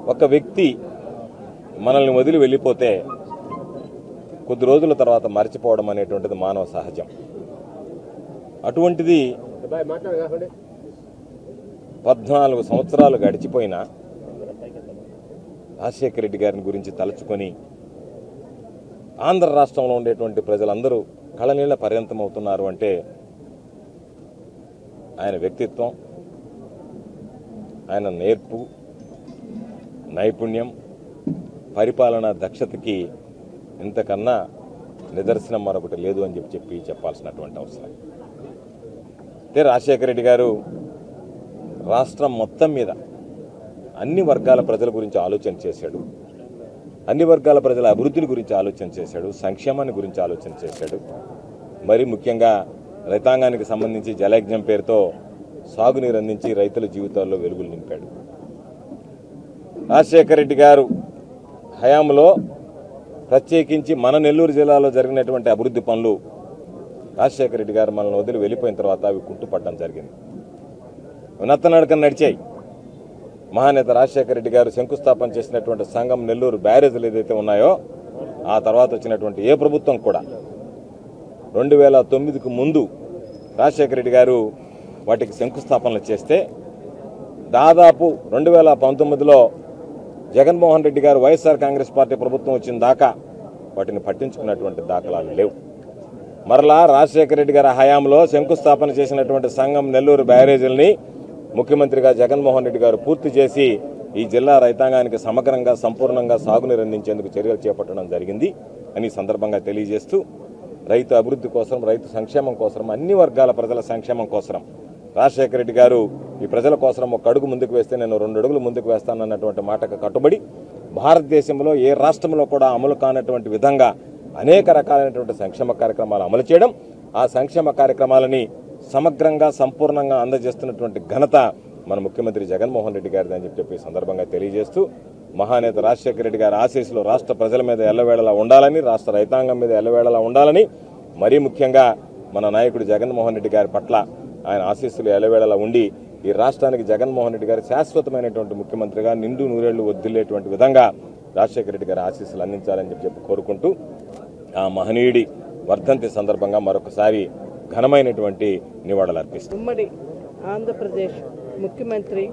ఒక వ్యక్తి మనల్ని వదిలి వెళ్ళిపోతే కొద్ది రోజుల తర్వాత మర్చిపోవడం అనేటువంటిది మానవ సహజం అటువంటిది పద్నాలుగు సంవత్సరాలు గడిచిపోయినా రాజశేఖర రెడ్డి గారిని గురించి తలుచుకొని ఆంధ్ర రాష్ట్రంలో ఉండేటువంటి ప్రజలందరూ కళనీళ్ల పర్యంతం అవుతున్నారు అంటే ఆయన వ్యక్తిత్వం ఆయన నేర్పు నైపుణ్యం పరిపాలనా దక్షతకి ఇంతకన్నా నిదర్శనం మరొకటి లేదు అని చెప్పి చెప్పి చెప్పాల్సినటువంటి అవసరం అయితే రాజశేఖర రెడ్డి గారు రాష్ట్రం మొత్తం మీద అన్ని వర్గాల ప్రజల గురించి ఆలోచన చేశాడు అన్ని వర్గాల ప్రజల అభివృద్ధిని గురించి ఆలోచన చేశాడు సంక్షేమాన్ని గురించి ఆలోచన చేశాడు మరి ముఖ్యంగా రైతాంగానికి సంబంధించి జలయజ్ఞం పేరుతో సాగునీరు అందించి రైతుల జీవితాల్లో వెలుగులు నింపాడు రాజశేఖర రెడ్డి గారు హయాంలో ప్రత్యేకించి మన నెల్లూరు జిల్లాలో జరిగినటువంటి అభివృద్ధి పనులు రాజశేఖర రెడ్డి గారు మనల్ని వదిలి వెళ్ళిపోయిన తర్వాత అవి కుంటుపడడం జరిగింది నత్తనడకన నడిచాయి మహానేత రాజశేఖర రెడ్డి గారు శంకుస్థాపన చేసినటువంటి సంఘం నెల్లూరు బ్యారేజీలు ఏదైతే ఉన్నాయో ఆ తర్వాత వచ్చినటువంటి ఏ ప్రభుత్వం కూడా రెండు వేల తొమ్మిదికి ముందు రాజశేఖర రెడ్డి గారు వాటికి శంకుస్థాపనలు చేస్తే దాదాపు రెండు వేల పంతొమ్మిదిలో జగన్మోహన్ రెడ్డి గారు వైఎస్ఆర్ కాంగ్రెస్ పార్టీ ప్రభుత్వం వచ్చిన దాకా వాటిని పట్టించుకున్నటువంటి దాఖలాలు లేవు మరలా రాజశేఖర రెడ్డి గారి హయాంలో శంకుస్థాపన చేసినటువంటి సంఘం నెల్లూరు బ్యారేజీలని ముఖ్యమంత్రిగా జగన్మోహన్ రెడ్డి గారు పూర్తి చేసి ఈ జిల్లా రైతాంగానికి సమగ్రంగా సంపూర్ణంగా సాగునీరు అందించేందుకు చర్యలు చేపట్టడం జరిగింది అని ఈ సందర్భంగా తెలియజేస్తూ రైతు అభివృద్ధి కోసం రైతు సంక్షేమం కోసం అన్ని వర్గాల ప్రజల సంక్షేమం కోసం రాజశేఖర రెడ్డి గారు ఈ ప్రజల కోసం ఒక అడుగు ముందుకు వేస్తే నేను రెండు అడుగులు ముందుకు వేస్తానన్నటువంటి మాటకు కట్టుబడి భారతదేశంలో ఏ రాష్ట్రంలో కూడా అమలు కానటువంటి విధంగా అనేక రకాలైనటువంటి సంక్షేమ కార్యక్రమాలు అమలు చేయడం ఆ సంక్షేమ కార్యక్రమాలని సమగ్రంగా సంపూర్ణంగా అందజేస్తున్నటువంటి ఘనత మన ముఖ్యమంత్రి జగన్మోహన్ రెడ్డి గారిది అని చెప్పి ఈ సందర్భంగా తెలియజేస్తూ మహానేత రాజశేఖర రెడ్డి గారి ఆశీస్సులు రాష్ట్ర ప్రజల మీద ఎల్లవేళలా ఉండాలని రాష్ట్ర రైతాంగం మీద ఎల్లవేళలా ఉండాలని మరీ ముఖ్యంగా మన నాయకుడు జగన్మోహన్ రెడ్డి గారి పట్ల ఆయన ఆశీస్సులు ఎల్లవేళలా ఉండి ఈ రాష్ట్రానికి జగన్మోహన్ రెడ్డి గారు శాశ్వతమైనటువంటి ముఖ్యమంత్రిగా నిండు నూరేళ్లు వద్దిల్లేటువంటి విధంగా రాజశేఖర రెడ్డి గారి ఆశీస్సులు అందించాలని చెప్పి చెప్పి కోరుకుంటూ ఆ మహనీయుడి వర్ధంతి సందర్భంగా మరొకసారి ఘనమైనటువంటి నివాళులు అర్పిస్తాం ఉమ్మడి ఆంధ్రప్రదేశ్ ముఖ్యమంత్రి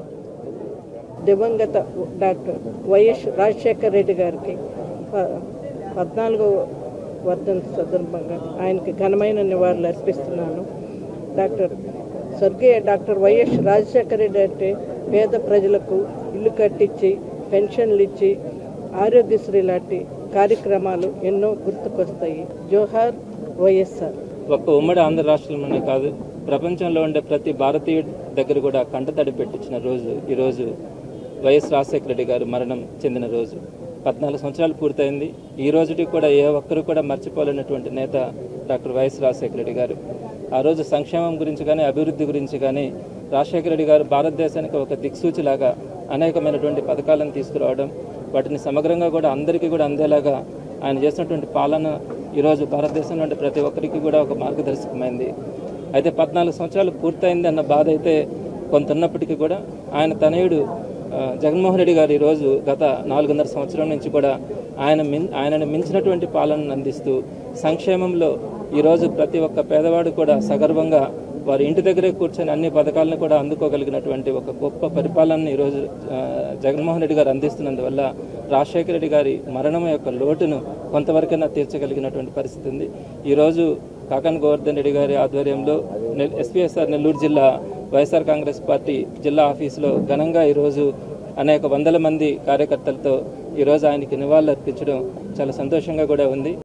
దివంగత డాక్టర్ వైఎస్ రాజశేఖర్ రెడ్డి గారికి ప- పద్నాలుగవ వర్ధంతి సందర్భంగా ఆయనకి ఘనమైన నివాళులు అర్పిస్తున్నాను డాక్టర్ స్వర్గీయ డాక్టర్ వైఎస్ రాజశేఖర రెడ్డి అంటే పేద ప్రజలకు ఇల్లు కట్టించి పెన్షన్లు ఇచ్చి ఆరోగ్యశ్రీ లాంటి కార్యక్రమాలు ఎన్నో గుర్తుకొస్తాయి జోహార్ వైఎస్ఆర్ ఒక్క ఉమ్మడి ఆంధ్ర రాష్ట్రంలోనే కాదు ప్రపంచంలో ఉండే ప్రతి భారతీయుడి దగ్గర కూడా కంటతడి పెట్టించిన రోజు ఈరోజు వైఎస్ రాజశేఖర రెడ్డి గారు మరణం చెందిన రోజు పద్నాలుగు సంవత్సరాలు పూర్తయింది ఈ రోజుకి కూడా ఏ ఒక్కరు కూడా మర్చిపోలేనటువంటి నేత డాక్టర్ వైఎస్ రాజశేఖర రెడ్డి గారు ఆ రోజు సంక్షేమం గురించి కానీ అభివృద్ధి గురించి కానీ రాజశేఖర రెడ్డి గారు భారతదేశానికి ఒక దిక్సూచిలాగా అనేకమైనటువంటి పథకాలను తీసుకురావడం వాటిని సమగ్రంగా కూడా అందరికీ కూడా అందేలాగా ఆయన చేసినటువంటి పాలన ఈరోజు భారతదేశంలో ఉండే ప్రతి ఒక్కరికి కూడా ఒక మార్గదర్శకమైంది అయితే పద్నాలుగు సంవత్సరాలు పూర్తయింది అన్న బాధ అయితే కొంత ఉన్నప్పటికీ కూడా ఆయన తనయుడు ఆ, జగన్మోహన్ రెడ్డి గారు ఈరోజు గత నాలుగున్నర సంవత్సరం నుంచి కూడా ఆయన మిన్ ఆయనను మించినటువంటి పాలనను అందిస్తూ సంక్షేమంలో ఈరోజు ప్రతి ఒక్క పేదవాడు కూడా సగర్వంగా వారి ఇంటి దగ్గరే కూర్చొని అన్ని పథకాలను కూడా అందుకోగలిగినటువంటి ఒక గొప్ప పరిపాలనను ఈరోజు ఆ, జగన్మోహన్ రెడ్డి గారు అందిస్తున్నందువల్ల రాజశేఖర రెడ్డి గారి మరణం యొక్క లోటును కొంతవరకైనా తీర్చగలిగినటువంటి పరిస్థితి ఉంది ఈరోజు కాకన్ గోవర్ధన్ రెడ్డి గారి ఆధ్వర్యంలో నె- ఎస్పీఎస్ఆర్ నెల్లూరు జిల్లా వైఎస్ఆర్ కాంగ్రెస్ పార్టీ జిల్లా ఆఫీసులో ఘనంగా ఈరోజు అనేక వందల మంది కార్యకర్తలతో ఈరోజు ఆయనకి నివాళులు అర్పించడం చాలా సంతోషంగా కూడా ఉంది